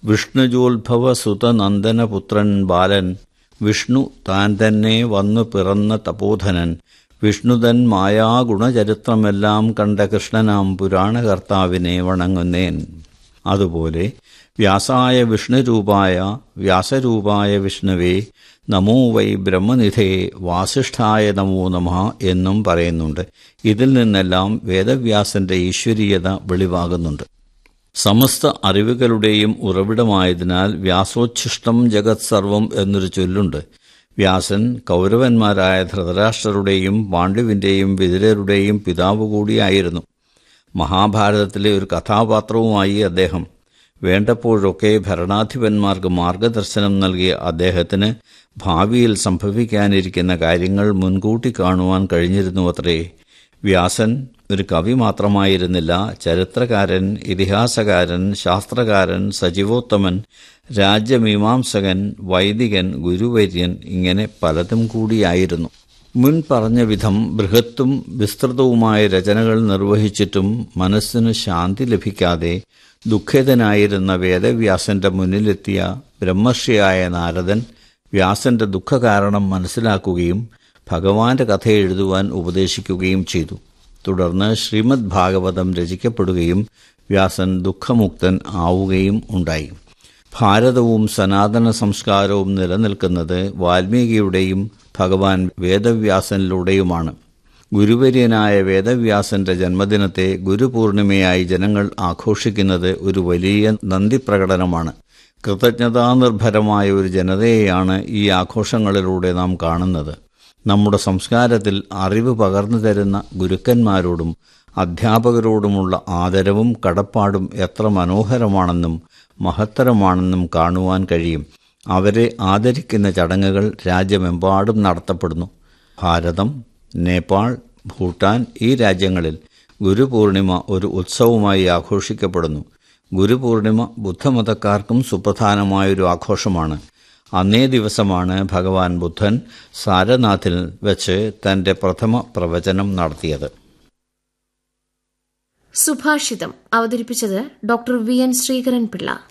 വിഷ്ണുജോത്ഭവ സുതനന്ദനപുത്രൻ ബാലൻ വിഷ്ണു താൻ തന്നെ വന്നു പിറന്ന തപോധനൻ വിഷ്ണുതൻ മായാഗുണചരിത്രമെല്ലാം കണ്ട കൃഷ്ണനാം പുരാണകർത്താവിനെ വണങ്ങുന്നേൻ അതുപോലെ വ്യാസായ വിഷ്ണുരൂപായ വ്യാസരൂപായ വിഷ്ണുവേ നമോ വൈ ബ്രഹ്മനിധേ വാസിഷ്ഠായ നമോ നമ എന്നും പറയുന്നുണ്ട് ഇതിൽ നിന്നെല്ലാം വേദവ്യാസന്റെ ഈശ്വരീയത വെളിവാകുന്നുണ്ട് സമസ്ത അറിവുകളുടെയും ഉറവിടമായതിനാൽ വ്യാസോച്ഛിഷ്ടം ജഗത് സർവം എന്നൊരു ചൊല്ലുണ്ട് വ്യാസൻ കൗരവന്മാരായ ധൃതരാഷ്ട്രരുടെയും പാണ്ഡുവിന്റെയും വിതുരരുടെയും പിതാവ് കൂടിയായിരുന്നു മഹാഭാരതത്തിലെ ഒരു കഥാപാത്രവുമായി അദ്ദേഹം വേണ്ടപ്പോഴൊക്കെ ഭരണാധിപന്മാർക്ക് മാർഗദർശനം നൽകിയ അദ്ദേഹത്തിന് ഭാവിയിൽ സംഭവിക്കാനിരിക്കുന്ന കാര്യങ്ങൾ മുൻകൂട്ടി കാണുവാൻ കഴിഞ്ഞിരുന്നുവത്രേ വ്യാസൻ ഒരു കവി മാത്രമായിരുന്നില്ല ചരിത്രകാരൻ ഇതിഹാസകാരൻ ശാസ്ത്രകാരൻ സജീവോത്തമൻ രാജ്യമീമാംസകൻ വൈദികൻ ഗുരുവര്യൻ ഇങ്ങനെ പലതും കൂടിയായിരുന്നു മുൻ പറഞ്ഞ വിധം ബൃഹത്തും വിസ്തൃതവുമായ രചനകൾ നിർവഹിച്ചിട്ടും മനസ്സിന് ശാന്തി ലഭിക്കാതെ ദുഃഖിതനായിരുന്ന വേദവ്യാസന്റെ മുന്നിലെത്തിയ ബ്രഹ്മർഷിയായ നാരദൻ വ്യാസന്റെ ദുഃഖകാരണം മനസ്സിലാക്കുകയും ഭഗവാന്റെ കഥ എഴുതുവാൻ ഉപദേശിക്കുകയും ചെയ്തു തുടർന്ന് ശ്രീമദ് ഭാഗവതം രചിക്കപ്പെടുകയും വ്യാസൻ ദുഃഖമുക്തൻ ആവുകയും ഉണ്ടായി ഭാരതവും സനാതന സംസ്കാരവും നിലനിൽക്കുന്നത് വാൽമീകിയുടെയും ഭഗവാൻ വേദവ്യാസനിലൂടെയുമാണ് ഗുരുവര്യനായ വേദവ്യാസന്റെ ജന്മദിനത്തെ ഗുരുപൂർണിമയായി ജനങ്ങൾ ആഘോഷിക്കുന്നത് ഒരു വലിയ നന്ദി പ്രകടനമാണ് കൃതജ്ഞതാനിർഭരമായ ഒരു ജനതയെയാണ് ഈ ആഘോഷങ്ങളിലൂടെ നാം കാണുന്നത് നമ്മുടെ സംസ്കാരത്തിൽ അറിവ് പകർന്നു തരുന്ന ഗുരുക്കന്മാരോടും അധ്യാപകരോടുമുള്ള ആദരവും കടപ്പാടും എത്ര മനോഹരമാണെന്നും മഹത്തരമാണെന്നും കാണുവാൻ കഴിയും അവരെ ആദരിക്കുന്ന ചടങ്ങുകൾ രാജ്യമെമ്പാടും നടത്തപ്പെടുന്നു ഭാരതം നേപ്പാൾ ഭൂട്ടാൻ ഈ രാജ്യങ്ങളിൽ ഗുരുപൂർണിമ ഒരു ഉത്സവമായി ആഘോഷിക്കപ്പെടുന്നു ഗുരുപൂർണിമ ബുദ്ധമതക്കാർക്കും സുപ്രധാനമായൊരു ആഘോഷമാണ് അന്നേ ദിവസമാണ് ഭഗവാൻ ബുദ്ധൻ സാരനാഥിൽ വെച്ച് തന്റെ പ്രഥമ പ്രവചനം നടത്തിയത് സുഭാഷിതം അവതരിപ്പിച്ചത് doctor V N Sreekaran Pillai